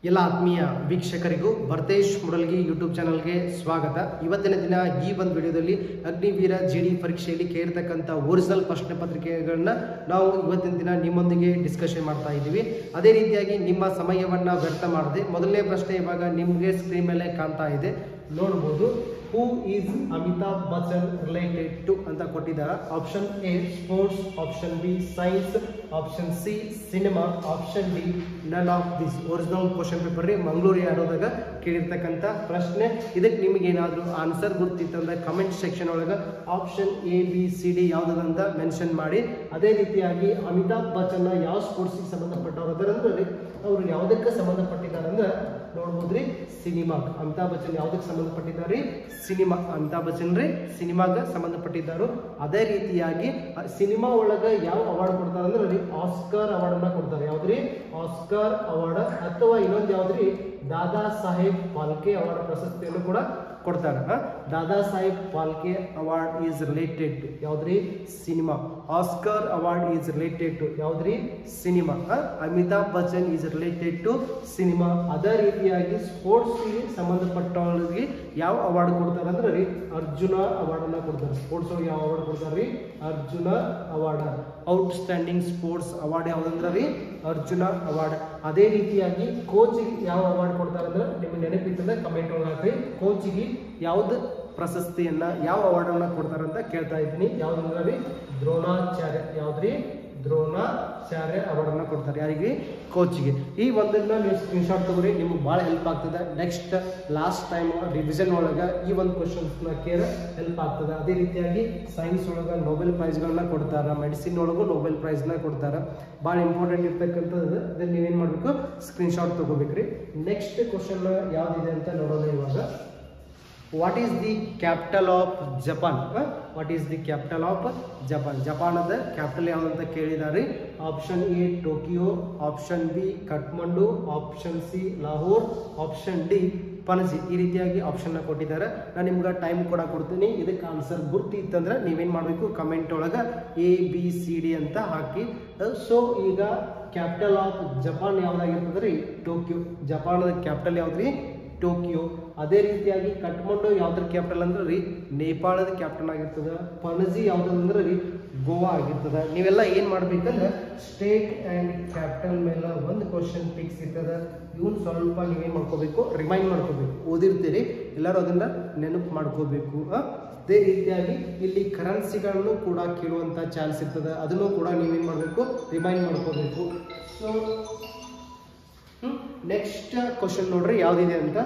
ಎಲ್ಲ ಆತ್ಮೀಯ ವೀಕ್ಷಕರಿಗೂ ಭರ್ತೇಶ್ ಮುರಲ್ಗಿ ಯೂಟ್ಯೂಬ್ ಚಾನಲ್ಗೆ ಸ್ವಾಗತ ಇವತ್ತಿನ ದಿನ ಈ ಒಂದು ವಿಡಿಯೋದಲ್ಲಿ ಅಗ್ನಿವೀರ ಜಿ ಡಿ ಪರೀಕ್ಷೆಯಲ್ಲಿ ಕೇಳಿರ್ತಕ್ಕಂಥ ಒರಿಜಿನಲ್ ಪ್ರಶ್ನೆ ಪತ್ರಿಕೆಗಳನ್ನ ನಾವು ಇವತ್ತಿನ ದಿನ ನಿಮ್ಮೊಂದಿಗೆ ಡಿಸ್ಕಷನ್ ಮಾಡ್ತಾ ಇದ್ದೀವಿ ಅದೇ ರೀತಿಯಾಗಿ ನಿಮ್ಮ ಸಮಯವನ್ನ ವ್ಯರ್ಥ ಮಾಡದೆ ಮೊದಲನೇ ಪ್ರಶ್ನೆ ಇವಾಗ ನಿಮಗೆ ಸ್ಕ್ರೀನ್ ಮೇಲೆ ಕಾಣ್ತಾ ಇದೆ ನೋಡ್ಬೋದು who is Amitabh Bachchan related to ಅಂತ ಕೊಟ್ಟಿದ್ದಾರೆ option A sports option B science option C cinema option D none of this original question paper ರೀ ಮಂಗಳೂರು ಯಾರೋದಾಗ ಕೇಳಿರ್ತಕ್ಕಂಥ ಪ್ರಶ್ನೆ ಇದಕ್ಕೆ ನಿಮಗೆ ಏನಾದರೂ ಆನ್ಸರ್ ಗೊತ್ತಿತ್ತಂದ್ರೆ ಕಮೆಂಟ್ ಸೆಕ್ಷನ್ ಒಳಗೆ option A B C D ಯಾವುದಂತ ಮೆನ್ಷನ್ ಮಾಡಿ ಅದೇ ರೀತಿಯಾಗಿ ಅಮಿತಾಬ್ ಬಚ್ಚನ್ ಯಾವ ಸ್ಪೋರ್ಟ್ಸ್ಗೆ ಸಂಬಂಧಪಟ್ಟವ್ರು ಅದರಂದ್ರೆ ಅವರು ಯಾವುದಕ್ಕೆ ಸಂಬಂಧಪಟ್ಟಿದ್ದಾರೆ ಅಂದ್ರೆ ನೋಡ್ಬೋದ್ರಿ ಸಿನಿಮಾ ಅಮಿತಾಬ್ ಬಚ್ಚನ್ ಯಾವುದಕ್ಕೆ ಸಂಬಂಧಪಟ್ಟಿದ್ದಾರೆ ಸಿನಿಮಾ ಅಮಿತಾಬ್ ಬಚ್ಚನ್ ರೀ ಸಿನಿಮಾಗೆ ಸಂಬಂಧಪಟ್ಟಿದ್ದಾರು ಅದೇ ರೀತಿಯಾಗಿ ಆ ಸಿನಿಮಾ ಒಳಗೆ ಯಾವ ಅವಾರ್ಡ್ ಕೊಡ್ತಾರೆ ಅಂದ್ರೆ ರೀ ಆಸ್ಕರ್ ಅವಾರ್ಡ್ ಅನ್ನ ಕೊಡ್ತಾರೆ ಯಾವ್ದ್ರಿ ಆಸ್ಕರ್ ಅವಾರ್ಡ್ ಅಥವಾ ಇನ್ನೊಂದು ಯಾವ್ದ್ರಿ ದಾದಾ ಸಾಹೇಬ್ ಫಾಲ್ಕೆ ಅವಾರ್ಡ್ ಪ್ರಶಸ್ತಿಯನ್ನು ಕೂಡ ಕೊಡ್ತಾರೆ ಆ? Dada Saheb Phalke award is related to ಯಾವ್ದ್ರಿ cinema Oscar award is related to ಯಾವ್ದ್ರಿ cinema Amitabh Bachchan is related to cinema ಅದೇ ರೀತಿಯಾಗಿ ಸ್ಪೋರ್ಟ್ಸ್ಗೆ ಸಂಬಂಧಪಟ್ಟವರಿಗೆ ಯಾವ ಅವಾರ್ಡ್ ಕೊಡ್ತಾರೆ ಅಂದ್ರೆ ರೀ ಅರ್ಜುನ ಅವಾರ್ಡ್ ಅನ್ನ ಕೊಡ್ತಾರೆ ಸ್ಪೋರ್ಟ್ಸ್ ಯಾವ ಅವಾರ್ಡ್ ಕೊಡ್ತಾರೆ ರೀ Arjuna award outstanding sports award ಯಾವ್ದಂದ್ರೆ ರೀ ಅರ್ಜುನ ಅವಾರ್ಡ್ ಅದೇ ರೀತಿಯಾಗಿ ಕೋಚಿಗೆ ಯಾವ ಅವಾರ್ಡ್ ಕೊಡ್ತಾರೆ ಅಂದ್ರೆ ನಿಮಗೆ ನೆನಪಿತ್ತಂದ್ರೆ ಕಮೆಂಟ್ ಒಳಗೆ ಹಾಕ್ರಿ ಕೋಚಿಗೆ ಯಾವ್ದು ಪ್ರಶಸ್ತಿಯನ್ನ ಯಾವ ಅವಾರ್ಡ್ ಅನ್ನ ಕೊಡ್ತಾರೆ ಅಂತ ಕೇಳ್ತಾ ಇದ್ದೀನಿ ಯಾವ್ದಂದ್ರೆ ರೀ ದ್ರೋಣಾಚಾರ್ಯ ಯಾವ್ದ್ರಿ ದ್ರೋಣಾಚಾರ್ಯ ಅವಾರ್ಡ್ ಅನ್ನ ಕೊಡ್ತಾರೆ ಯಾರಿಗೆ ಕೋಚಿಗೆ ಈ ಒಂದನ್ನ ನೀವು ಸ್ಕ್ರೀನ್ಶಾಟ್ ತಗೋರಿ ನಿಮ್ಗೆ ಭಾಳ ಹೆಲ್ಪ್ ಆಗ್ತದೆ ನೆಕ್ಸ್ಟ್ ಲಾಸ್ಟ್ ಟೈಮ್ ರಿವಿಷನ್ ಒಳಗೆ ಈ ಒಂದು ಕ್ವಶನ್ಸ್ನ ಕೇರ ಹೆಲ್ಪ್ ಆಗ್ತದೆ ಅದೇ ರೀತಿಯಾಗಿ ಸೈನ್ಸ್ ಒಳಗೆ ನೊಬೆಲ್ ಪ್ರೈಸ್ಗಳನ್ನ ಕೊಡ್ತಾರೆ ಮೆಡಿಸಿನ್ ಒಳಗೂ ನೊಬೆಲ್ ಪ್ರೈಸ್ನ ಕೊಡ್ತಾರೆ ಭಾಳ ಇಂಪಾರ್ಟೆಂಟ್ ಇರ್ತಕ್ಕಂಥದ್ದು ಅದನ್ನ ನೀವೇನು ಮಾಡಬೇಕು ಸ್ಕ್ರೀನ್ಶಾಟ್ ತಗೋಬೇಕ್ರಿ ನೆಕ್ಸ್ಟ್ ಕ್ವಶನ್ ಯಾವ್ದಿದೆ ಅಂತ ನೋಡೋಣ ಇವಾಗ what is the capital of Japan what is the capital of Japan ಜಪಾನದ ಕ್ಯಾಪಿಟಲ್ ಯಾವ್ದಂತ ಕೇಳಿದ್ದಾರೆ option A Tokyo option B Kathmandu option C Lahore option D Panaji ಈ ರೀತಿಯಾಗಿ ಆಪ್ಷನ್ನ ಕೊಟ್ಟಿದ್ದಾರೆ ನಾನು ನಿಮ್ಗೆ ಟೈಮ್ ಕೂಡ ಕೊಡ್ತೀನಿ ಇದಕ್ಕೆ ಆನ್ಸರ್ ಗುರ್ತಿ ಇತ್ತಂದ್ರೆ ನೀವೇನು ಮಾಡಬೇಕು ಕಮೆಂಟ್ ಒಳಗೆ ಎ ಬಿ ಸಿ ಡಿ ಅಂತ ಹಾಕಿ ಸೊ ಈಗ ಕ್ಯಾಪಿಟಲ್ ಆಫ್ ಜಪಾನ್ ಯಾವ್ದಾಗಿರ್ತದೆ ರೀ ಟೋಕಿಯೋ ಜಪಾನದ ಕ್ಯಾಪಿಟಲ್ ಯಾವ್ದ್ರಿ ಟೋಕಿಯೋ ಅದೇ ರೀತಿಯಾಗಿ ಕಠ್ಮಂಡು ಯಾವ್ದ್ರ ಕ್ಯಾಪಿಟಲ್ ಅಂದ್ರೆ ರೀ ನೇಪಾಳದ ಕ್ಯಾಪಿಟಲ್ ಆಗಿರ್ತದ ಪಣಜಿ ಯಾವ್ದಂದ್ರೆ ರೀ ಗೋವಾ ಆಗಿರ್ತದ ನೀವೆಲ್ಲ ಏನ್ ಮಾಡ್ಬೇಕಂದ್ರೆ ಸ್ಟೇಟ್ ಅಂಡ್ ಕ್ಯಾಪಿಟಲ್ ಮೇಲೆ ಒಂದು ಕ್ವಶನ್ ಫಿಕ್ಸ್ ಇರ್ತದ ಇವನ್ ಸ್ವಲ್ಪ ನೀವೇನ್ ಮಾಡ್ಕೋಬೇಕು ರಿಮೈಂಡ್ ಮಾಡ್ಕೋಬೇಕು ಓದಿರ್ತೀರಿ ಎಲ್ಲರೂ ಅದನ್ನ ನೆನಪು ಮಾಡ್ಕೋಬೇಕು ಆ? ಅದೇ ರೀತಿಯಾಗಿ ಇಲ್ಲಿ ಕರೆನ್ಸಿಗಳನ್ನು ಕೂಡ ಕೇಳುವಂತ ಚಾನ್ಸ್ ಇರ್ತದೆ ಅದನ್ನು ಕೂಡ ನೀವೇನ್ ಮಾಡಬೇಕು ರಿಮೈಂಡ್ ಮಾಡ್ಕೋಬೇಕು ಸೊ ನೆಕ್ಸ್ಟ್ ಕ್ವಶನ್ ನೋಡ್ರಿ ಯಾವ್ದಿದೆ ಅಂತ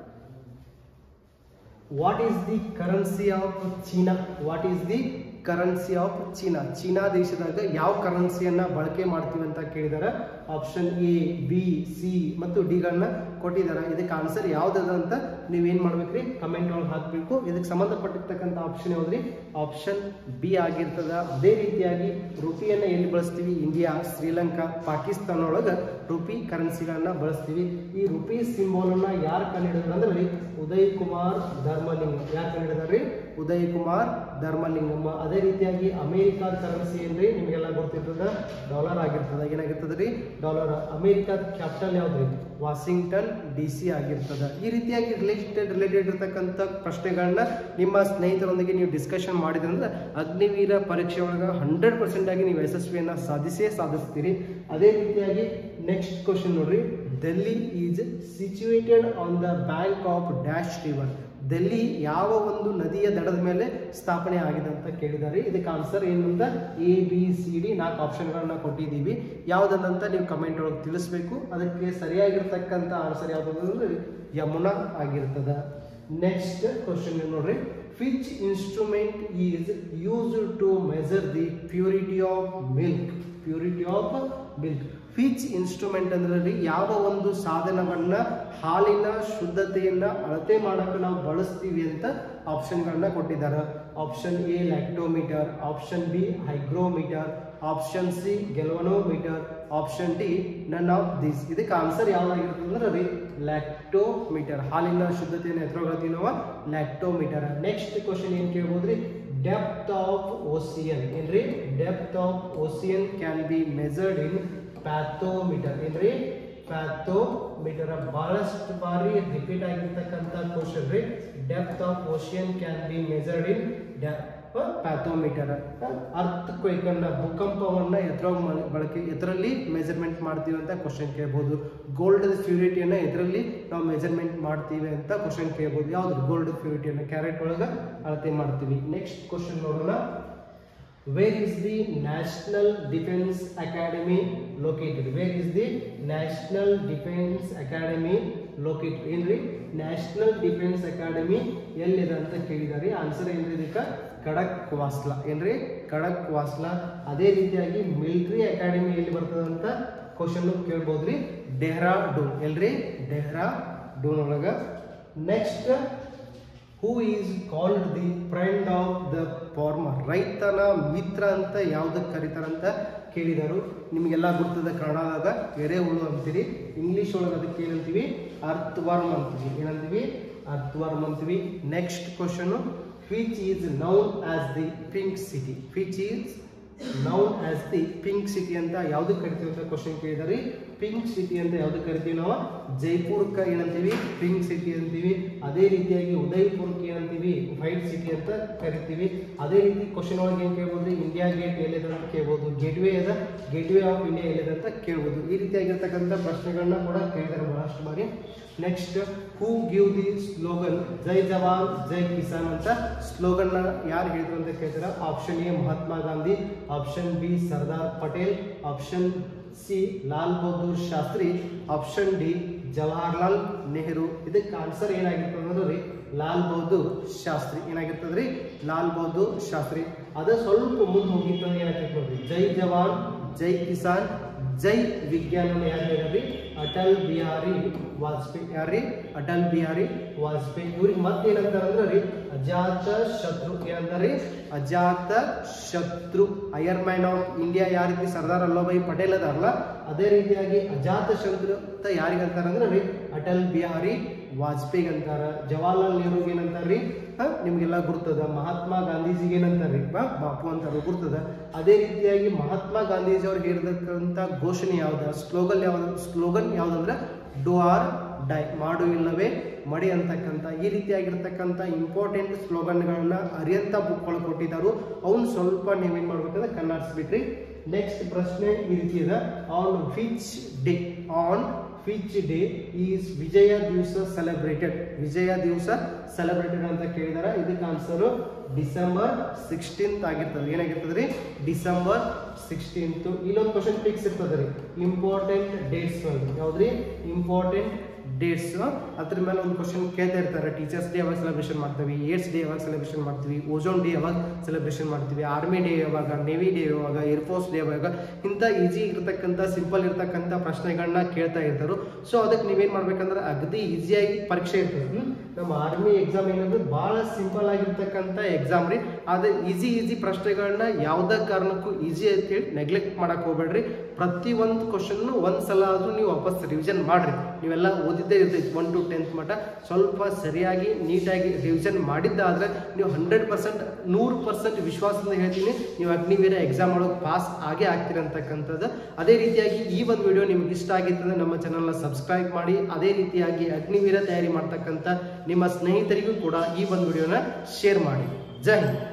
what is the currency of China what is the currency of China China ದೇಶದಾಗ ಯಾವ ಕರೆನ್ಸಿಯನ್ನ ಬಳಕೆ ಮಾಡ್ತೀವಿ ಅಂತ ಕೇಳಿದಾರೆ ಆಪ್ಷನ್ ಎ ಬಿ ಸಿ ಮತ್ತು ಡಿಗಳನ್ನ ಕೊಟ್ಟಿದ್ದಾರೆ ಇದಕ್ಕೆ ಆನ್ಸರ್ ಯಾವ್ದದ ಅಂತ ನೀವೇನ್ ಮಾಡ್ಬೇಕ್ರಿ ಕಮೆಂಟ್ ಒಳಗೆ ಹಾಕ್ಬೇಕು ಇದಕ್ಕೆ ಸಂಬಂಧಪಟ್ಟಿರ್ತಕ್ಕಂಥ ಆಪ್ಷನ್ ಯಾವ್ದ್ರಿ ಆಪ್ಷನ್ ಬಿ ಆಗಿರ್ತದ ಅದೇ ರೀತಿಯಾಗಿ ರುಪಿಯನ್ನ ಎಲ್ಲಿ ಬಳಸ್ತೀವಿ ಇಂಡಿಯಾ ಶ್ರೀಲಂಕಾ ಪಾಕಿಸ್ತಾನ ಒಳಗೆ ರುಪಿ ಕರೆನ್ಸಿಗಳನ್ನ ಬಳಸ್ತೀವಿ ಈ ರುಪಿ ಸಿಂಬಲ್ ಅನ್ನ ಯಾರು ಕಂಡುಹಿಡಿದ್ರು ಅಂದ್ರೆ ರೀ ಉದಯ್ ಕುಮಾರ್ ಧರ್ಮಲಿಂಗ ಯಾರು ಕಂಡುಹಿಡಿದಾರ್ರಿ ಉದಯ್ ಕುಮಾರ್ ಧರ್ಮಲಿಂಗಮ್ಮ ಅದೇ ರೀತಿಯಾಗಿ ಅಮೇರಿಕಾದ ಕರೆನ್ಸಿ ಏನ್ರಿ ನಿಮಗೆಲ್ಲ ಗೊತ್ತಿರ್ತದ ಡಾಲರ್ ಆಗಿರ್ತದ ಏನಾಗಿರ್ತದ ರೀ ಡಾಲರ್ ಅಮೇರಿಕಾದ ಕ್ಯಾಪಿಟಲ್ ಯಾವ್ದ್ರಿ ವಾಷಿಂಗ್ಟನ್ ಡಿ ಸಿ ಆಗಿರ್ತದ ಈ ರೀತಿಯಾಗಿ ರಿಲೇಟೆಡ್ ರಿಲೇಟೆಡ್ ಇರತಕ್ಕಂಥ ಪ್ರಶ್ನೆಗಳನ್ನ ನಿಮ್ಮ ಸ್ನೇಹಿತರೊಂದಿಗೆ ನೀವು ಡಿಸ್ಕಷನ್ ಮಾಡಿದ್ರಂದ್ರೆ ಅಗ್ನಿವೀರ ಪರೀಕ್ಷೆ ಒಳಗೆ ಹಂಡ್ರೆಡ್ ಪರ್ಸೆಂಟ್ ಆಗಿ ನೀವು ಯಶಸ್ವಿಯನ್ನ ಸಾಧಿಸೇ ಸಾಧಿಸ್ತೀರಿ ಅದೇ ರೀತಿಯಾಗಿ ನೆಕ್ಸ್ಟ್ ಕ್ವಶನ್ ನೋಡ್ರಿ Delhi is situated on the bank of dash river Delhi ಯಾವ ಒಂದು ನದಿಯ ದಡದ ಮೇಲೆ ಸ್ಥಾಪನೆ ಆಗಿದೆ ಅಂತ ಕೇಳಿದ್ದಾರೆ ಇದಕ್ಕೆ ಆನ್ಸರ್ ಏನು ಅಂತ ಎ ಬಿ ಸಿ ಡಿ ನಾಲ್ಕು ಆಪ್ಷನ್ಗಳನ್ನ ಕೊಟ್ಟಿದ್ದೀವಿ ಯಾವುದಂತ ನೀವು ಕಮೆಂಟ್ ಒಳಗೆ ತಿಳಿಸ್ಬೇಕು ಅದಕ್ಕೆ ಸರಿಯಾಗಿರ್ತಕ್ಕಂಥ ಆನ್ಸರ್ ಯಾವುದು ಅಂದ್ರೆ ಯಮುನಾ ಆಗಿರ್ತದ ನೆಕ್ಸ್ಟ್ ಕ್ವಶನ್ ನೋಡ್ರಿ which instrument is used to measure the purity of milk purity of milk which instrument ಅಂದ್ರೆ ರೀ ಯಾವ ಒಂದು ಸಾಧನವನ್ನ ಹಾಲಿನ ಶುದ್ಧತೆಯನ್ನ ಅಳತೆ ಮಾಡಕ್ಕೆ ನಾವು ಬಳಸ್ತೀವಿ ಅಂತ ಆಪ್ಷನ್ಗಳನ್ನ ಕೊಟ್ಟಿದ್ದಾರೆ option A lactometer option B hygrometer option C galvanometer option D none of this ಇದಕ್ಕೆ ಆನ್ಸರ್ ಯಾವ್ದಾಗಿರುತ್ತೆ ಅಂದ್ರೆ ರೀ ಲ್ಯಾಕ್ಟೋಮೀಟರ್ ಹಾಲಿನ ಶುದ್ಧತೆಯನ್ನು ಎತ್ತರಗೊಳ್ತೀವಿ ನಾವು ಲ್ಯಾಕ್ಟೋಮೀಟರ್ ನೆಕ್ಸ್ಟ್ ಕ್ವಶನ್ ಏನ್ ಕೇಳ್ಬೋದ್ರಿ ಡೆಪ್ತ್ ಆಫ್ ಓಸಿಯನ್ ಏನ್ರಿ depth of ocean can be measured in fathometer ಏನ್ರಿ ಪ್ಯಾಥೋ ಮೀಟರ್ ಬಹಳಷ್ಟು ಬಾರಿ ರಿಪೀಟ್ ಆಗಿರ್ತಕ್ಕಂಥ ಕ್ವಶನ್ ರೀ depth of ocean can be measured in fathometer earth ಕ್ವೇಕನ್ನ ಭೂಕಂಪವನ್ನ ಎದ್ರ ಬಳಕೆ ಎದರಲ್ಲಿ ಮೆಜರ್ಮೆಂಟ್ ಮಾಡ್ತೀವಿ ಅಂತ ಕ್ವಶನ್ ಕೇಳ್ಬೋದು ಗೋಲ್ಡ್ ಪ್ಯೂರಿಟಿಯನ್ನ ಎದರಲ್ಲಿ ನಾವು ಮೆಜರ್ಮೆಂಟ್ ಮಾಡ್ತೀವಿ ಅಂತ ಕ್ವಶನ್ ಕೇಳ್ಬೋದು ಯಾವ್ದು ಗೋಲ್ಡ್ ಪ್ಯೂರಿಟಿಯನ್ನ ಕ್ಯಾರೆಟ್ ಒಳಗೆ ಅಳತೆ ಮಾಡ್ತೀವಿ ನೆಕ್ಸ್ಟ್ ಕ್ವಶನ್ ನೋಡೋಣ Where is the National Defense Academy located? Where is the National Defense Academy located? ಏನ್ರಿ ನ್ಯಾಷನಲ್ ಡಿಫೆನ್ಸ್ ಅಕಾಡೆಮಿ ಎಲ್ಲಿದೆ ಅಂತ ಕೇಳಿದಾರೆ ಆನ್ಸರ್ ಏನ್ರಿ ಇದಕ್ಕೆ ಖಡಕ್ ವಾಸ್ಲಾ ಏನ್ರಿ ಖಡಕ್ ವಾಸ್ಲಾ ಅದೇ ರೀತಿಯಾಗಿ ಮಿಲಿಟರಿ ಅಕಾಡೆಮಿ ಎಲ್ಲಿ ಬರ್ತದೆ ಅಂತ ಕ್ವಶನ್ ಕೇಳ್ಬೋದ್ರಿ ಡೆಹ್ರಾಡೂನ್ ಎಲ್ರಿ ಡೆಹ್ರಾಡೂನ್ ಒಳಗ next who is called the friend of the farmer ರೈತನ ಮಿತ್ರ ಅಂತ ಯಾವ್ದಕ್ಕೆ ಕರೀತಾರಂತ ಕೇಳಿದರು ನಿಮಗೆಲ್ಲ ಗೊತ್ತದ ಕನ್ನಡದಾಗ ಎರೆಹುಳು ಅಂತೀರಿ ಇಂಗ್ಲಿಷ್ ಒಳಗೆ ಅದಕ್ಕೆ ಏನಂತೀವಿ ಅರ್ತ್ ವರ್ಮ್ ಅಂತೀವಿ ಏನಂತೀವಿ ಅರ್ತ್ ವರ್ಮ್ ಅಂತೀವಿ next question which is known as the pink city which is known as the pink city ಅಂತ ಯಾವ್ದಕ್ಕೆ ಕರಿತೀವಿ ಅಂತ ಕ್ವಶನ್ ಕೇಳಿದಾರೆ ಪಿಂಕ್ ಸಿಟಿ ಅಂತ ಯಾವ್ದಕ್ಕೆ ಕರಿತೀವಿ ನಾವು ಜೈಪುರಕ್ಕೆ ಏನಂತೀವಿ ಪಿಂಕ್ ಸಿಟಿ ಅಂತೀವಿ ಅದೇ ರೀತಿಯಾಗಿ ಉದಯ್ಪುರಕ್ಕೆ ಏನಂತೀವಿ ವೈಟ್ ಸಿಟಿ ಅಂತ ಕರಿತೀವಿ ಅದೇ ರೀತಿ ಕ್ವಶನ್ ಒಳಗೆ ಏನ್ ಕೇಳ್ಬೋದು ಇಂಡಿಯಾ ಗೇಟ್ ಎಲ್ಲಿದೆ ಅಂತ ಕೇಳ್ಬೋದು ಗೇಟ್ವೇ ಅದ ಗೇಟ್ವೇ ಆಫ್ ಇಂಡಿಯಾ ಎಲ್ಲಿದೆ ಅಂತ ಕೇಳ್ಬೋದು ಈ ರೀತಿಯಾಗಿರ್ತಕ್ಕಂಥ ಪ್ರಶ್ನೆಗಳನ್ನ ಕೂಡ ಕೇಳಿದಾರೆ ಬಹಳಷ್ಟು ಬಾರಿ next who give the slogan Jai Jawan Jai Kisan ಅಂತ ಸ್ಲೋಗನ್ ಯಾರು ಹೇಳಿದ್ರು ಅಂತ ಕೇಳ್ತಾರೆ option A Mahatma Gandhi option B Sardar Patel option C Lal Bahadur Shastri option D Jawaharlal Nehru ಇದಕ್ಕೆ ಆನ್ಸರ್ ಏನಾಗಿರ್ತದೆ ಅನ್ನೋದು ಲಾಲ್ ಬಹದ್ದೂರ್ ಶಾಸ್ತ್ರಿ ಏನಾಗಿರ್ತದ್ರಿ ಲಾಲ್ ಬಹದ್ದೂರ್ ಶಾಸ್ತ್ರಿ ಅದ ಸ್ವಲ್ಪ ಮುಂದೆ ಹೋಗಿತ್ತು ಅಂದ್ರೆ ಏನಾಗ್ತದೆ ನೋಡ್ರಿ ಜೈ ಜವಾನ್ ಜೈ ಕಿಸಾನ್ ಜೈ ವಿಜ್ಞಾನ ಯಾರು ಹೇಳ್ರಿ ಅಟಲ್ ಬಿಹಾರಿ ವಾಜಪೇಯಿ ಯಾರ್ರಿ ಅಟಲ್ ಬಿಹಾರಿ ವಾಜಪೇಯಿ ಇವ್ರಿಗೆ ಮತ್ತೆ ಏನಂತಾರ ಅಂದ್ರೆ ರೀ ಅಜಾತ ಶತ್ರು ಏನಂತಾರ್ರಿ ಅಜಾತ ಶತ್ರು ಐಯರ್ ಮ್ಯಾನ್ ಆಫ್ ಇಂಡಿಯಾ ಯಾವ ರೀತಿ ಸರ್ದಾರ್ ವಲ್ಲಭಾಯಿ ಪಟೇಲ್ ಅದಾರಲ್ಲ ಅದೇ ರೀತಿಯಾಗಿ ಅಜಾತ ಶತ್ರು ಅಂತ ಯಾರಿಗೆ ಅಂತಾರ ಅಂದ್ರೆ ರೀ ಅಟಲ್ ಬಿಹಾರಿ ವಾಜಪೇಯಿ ಅಂತಾರ ಜವಾಹರ್ಲಾಲ್ ನೆಹರು ಏನಂತಾರ್ರಿ ಹ? ನಿಮ್ಗೆಲ್ಲ ಗುರ್ತದ ಮಹಾತ್ಮ ಗಾಂಧೀಜಿಗೆ ಏನಂತಾರ್ರಿ ಬಾ ಬಾಪು ಅಂತಾರ ಗುರ್ತದ ಅದೇ ರೀತಿಯಾಗಿ ಮಹಾತ್ಮ ಗಾಂಧೀಜಿ ಅವ್ರಿಗೆ ಹೇಳಿರ್ತಕ್ಕಂಥ ಘೋಷಣೆ ಯಾವ್ದು ಸ್ಲೋಗನ್ ಯಾವ್ದು ಸ್ಲೋಗನ್ ಯಾವ್ದಂದ್ರೆ ಡು ಆರ್ ಡೈ ಮಾಡು ಇಲ್ಲವೇ ಮಡಿ ಅಂತಕ್ಕಂಥ ಈ ರೀತಿಯಾಗಿರ್ತಕ್ಕಂಥ ಇಂಪಾರ್ಟೆಂಟ್ ಸ್ಲೋಗನ್ಗಳನ್ನ ಅರಿಯಂತ ಬುಕ್ ಒಳಗೆ ಕೊಟ್ಟಿದ್ದಾರು ಅವ್ನು ಸ್ವಲ್ಪ ನೀವೇನ್ ಮಾಡ್ಬೇಕಂದ್ರೆ ಕನ್ನಡಿಸ್ಬಿಟ್ರಿ ನೆಕ್ಸ್ಟ್ ಪ್ರಶ್ನೆ ಈ ರೀತಿ ಇದೆ on which day on which day is Vijay Diwas celebrated Vijaya Diwas celebrated ಅಂತ ಕೇಳಿದಾರೆ ಇದಕ್ಕೆ ಆನ್ಸರು ಡಿಸೆಂಬರ್ ಸಿಕ್ಸ್ಟೀನ್ತ್ ಆಗಿರ್ತದೆ ಏನಾಗಿರ್ತದೆ ರೀ ಡಿಸೆಂಬರ್ ಸಿಕ್ಸ್ಟೀನ್ತ್ ಇಲ್ಲೊಂದು ಕ್ವಶನ್ ಫಿಕ್ಸ್ ಇರ್ತದೆ ರೀ ಇಂಪಾರ್ಟೆಂಟ್ ಡೇಟ್ಸ್ ಯಾವ್ದ್ರಿ ಇಂಪಾರ್ಟೆಂಟ್ ಡೇಟ್ಸ್ ಅದ್ರ ಮೇಲೆ ಒಂದು ಕ್ವಶನ್ ಕೇಳ್ತಾ ಇರ್ತಾರೆ ಟೀಚರ್ಸ್ ಡೇ ಯಾವಾಗ ಸೆಲೆಬ್ರೇಷನ್ ಮಾಡ್ತೀವಿ ಏಡ್ಸ್ ಡೇ ಯಾವಾಗ ಸೆಲೆಬ್ರೇಷನ್ ಮಾಡ್ತೀವಿ ಓಜೋನ್ ಡೇ ಯಾವಾಗ ಸೆಲೆಬ್ರೇಷನ್ ಮಾಡ್ತೀವಿ ಆರ್ಮಿ ಡೇ ಯಾವಾಗ ನೇವಿ ಡೇ ಯಾವಾಗ ಏರ್ಫೋರ್ಸ್ ಡೇ ಯಾವಾಗ ಇಂಥ ಈಜಿ ಇರ್ತಕ್ಕಂಥ ಸಿಂಪಲ್ ಇರ್ತಕ್ಕಂಥ ಪ್ರಶ್ನೆಗಳನ್ನ ಕೇಳ್ತಾ ಇರ್ತಾರೆ ಸೊ ಅದಕ್ಕೆ ನೀವೇನ್ ಮಾಡ್ಬೇಕಂದ್ರೆ ಅಗದಿ ಈಸಿಯಾಗಿ ಪರೀಕ್ಷೆ ಇರ್ತದೆ ಹ್ಮ್? ನಮ್ಮ ಆರ್ಮಿ ಎಕ್ಸಾಮ್ ಏನಂದ್ರೆ ಬಹಳ ಸಿಂಪಲ್ ಆಗಿರ್ತಕ್ಕಂಥ ಎಕ್ಸಾಮ್ ರೀ ಆದ್ರೆ ಈಸಿ ಈಸಿ ಪ್ರಶ್ನೆಗಳನ್ನ ಯಾವ್ದೇ ಕಾರಣಕ್ಕೂ ಈಸಿ ಅಂತೇಳಿ ನೆಗ್ಲೆಕ್ಟ್ ಮಾಡಕ್ ಹೋಗ್ಬೇಡ್ರಿ ಪ್ರತಿ ಒಂದು ಕ್ವಶನ್ ಒಂದ್ ಸಲ ಆದ್ರೂ ನೀವು ವಾಪಸ್ ರಿವಿಷನ್ ಮಾಡ್ರಿ ನೀವೆಲ್ಲ ಓದಿದ್ದೇ ಇರ್ತೈತಿ ಒನ್ ಟು ಟೆಂತ್ ಮಟ್ಟ ಸ್ವಲ್ಪ ಸರಿಯಾಗಿ ನೀಟಾಗಿ ರಿವಿಷನ್ ಮಾಡಿದ್ದಾದ್ರೆ ನೀವು ಹಂಡ್ರೆಡ್ ಪರ್ಸೆಂಟ್ ನೂರು ಪರ್ಸೆಂಟ್ ವಿಶ್ವಾಸದಿಂದ ಹೇಳ್ತೀನಿ ನೀವು ಅಗ್ನಿವೀರ ಎಕ್ಸಾಮ್ ಒಳಗೆ ಪಾಸ್ ಆಗೇ ಆಗ್ತೀರ ಅಂತಕ್ಕಂಥದ್ದು ಅದೇ ರೀತಿಯಾಗಿ ಈ ಒಂದು ವಿಡಿಯೋ ನಿಮ್ಗೆ ಇಷ್ಟ ಆಗಿತ್ತಂದ್ರೆ ನಮ್ಮ ಚಾನಲ್ನ ಸಬ್ಸ್ಕ್ರೈಬ್ ಮಾಡಿ ಅದೇ ರೀತಿಯಾಗಿ ಅಗ್ನಿವೀರ ತಯಾರಿ ಮಾಡ್ತಕ್ಕಂಥ ನಿಮ್ಮ ಸ್ನೇಹಿತರಿಗೂ ಕೂಡ ಈ ಒಂದು ವಿಡಿಯೋನ ಶೇರ್ ಮಾಡಿ ಜೈ ಹಿಂದ್